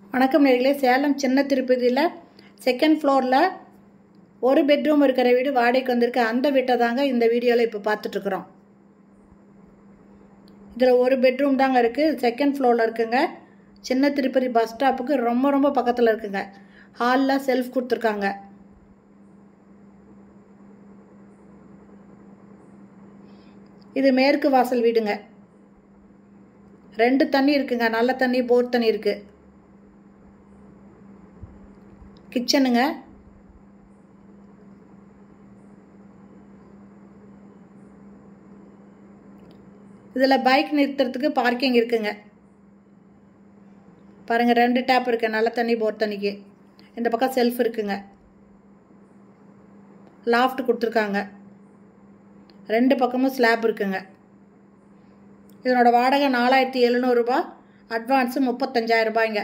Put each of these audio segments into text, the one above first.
வணக்கம் நேர்களே சேலம் சின்ன திருப்பதியில் செகண்ட் ஃப்ளோரில் ஒரு பெட்ரூம் இருக்கிற வீடு வாடகைக்கு வந்திருக்கு அந்த வீட்டை தாங்க இந்த வீடியோவில் இப்போ பார்த்துட்ருக்குறோம் இதில் ஒரு பெட்ரூம் தாங்க இருக்குது செகண்ட் ஃப்ளோரில் இருக்குங்க சின்ன திருப்பதி பஸ் ஸ்டாப்புக்கு ரொம்ப ரொம்ப பக்கத்தில் இருக்குங்க ஹாலில் செல்ஃப் கொடுத்துருக்காங்க இது மேற்கு வாசல் வீடுங்க ரெண்டு தண்ணி இருக்குங்க நல்ல தண்ணி போர் தண்ணி இருக்குது கிச்சனுங்க இதில் பைக் நிறுத்துறதுக்கு பார்க்கிங் இருக்குங்க பாருங்கள் ரெண்டு டேப் இருக்குது நல்ல தண்ணி போர் தண்ணிக்கு இந்த பக்கம் செல்ஃப் இருக்குங்க லாஃப்ட் கொடுத்துருக்காங்க ரெண்டு பக்கமும் ஸ்லாப் இருக்குங்க இதனோட வாடகை நாலாயிரத்தி எழுநூறுபா அட்வான்ஸு முப்பத்தஞ்சாயிரம் ரூபாய்ங்க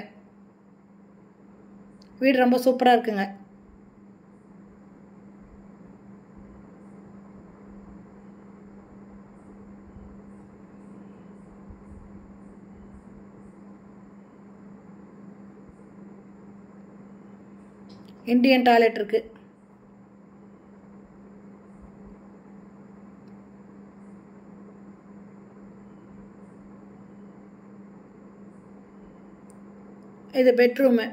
வீடு ரொம்ப சூப்பராக இருக்குங்க இந்தியன் டாய்லெட் இருக்கு இது பெட்ரூமு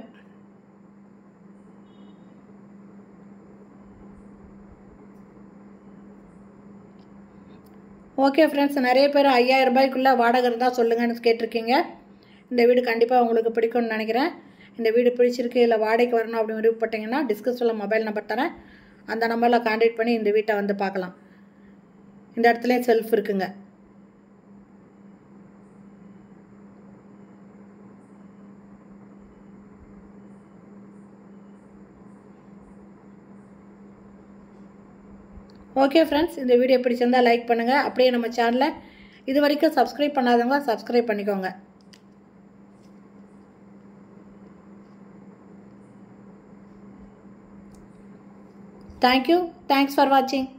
ஓகே ஃப்ரெண்ட்ஸ் நிறைய பேர் ஐயாயிரம் ரூபாய்க்குள்ளே வாடகை இருந்தால் சொல்லுங்கன்னு கேட்டிருக்கீங்க இந்த வீடு கண்டிப்பாக உங்களுக்கு பிடிக்கும்னு நினைக்கிறேன் இந்த வீடு பிடிச்சிருக்கு இல்லை வாடகைக்கு வரணும் அப்படின்னு விருப்பப்பட்டீங்கன்னா டிஸ்கஸில் மொபைல் நம்பர் தரேன் அந்த நம்பரில் கான்டாக்ட் பண்ணி இந்த வீட்டை வந்து பார்க்கலாம் இந்த இடத்துலையும் செல்ஃப் இருக்குங்க ஓகே ஃப்ரெண்ட்ஸ் இந்த வீடியோ பிடிச்சிருந்தால் லைக் பண்ணுங்கள் அப்படியே நம்ம சேனலை இது வரைக்கும் சப்ஸ்கிரைப் பண்ணாதவங்க சப்ஸ்கிரைப் பண்ணிக்கோங்க Thank you. Thanks for watching.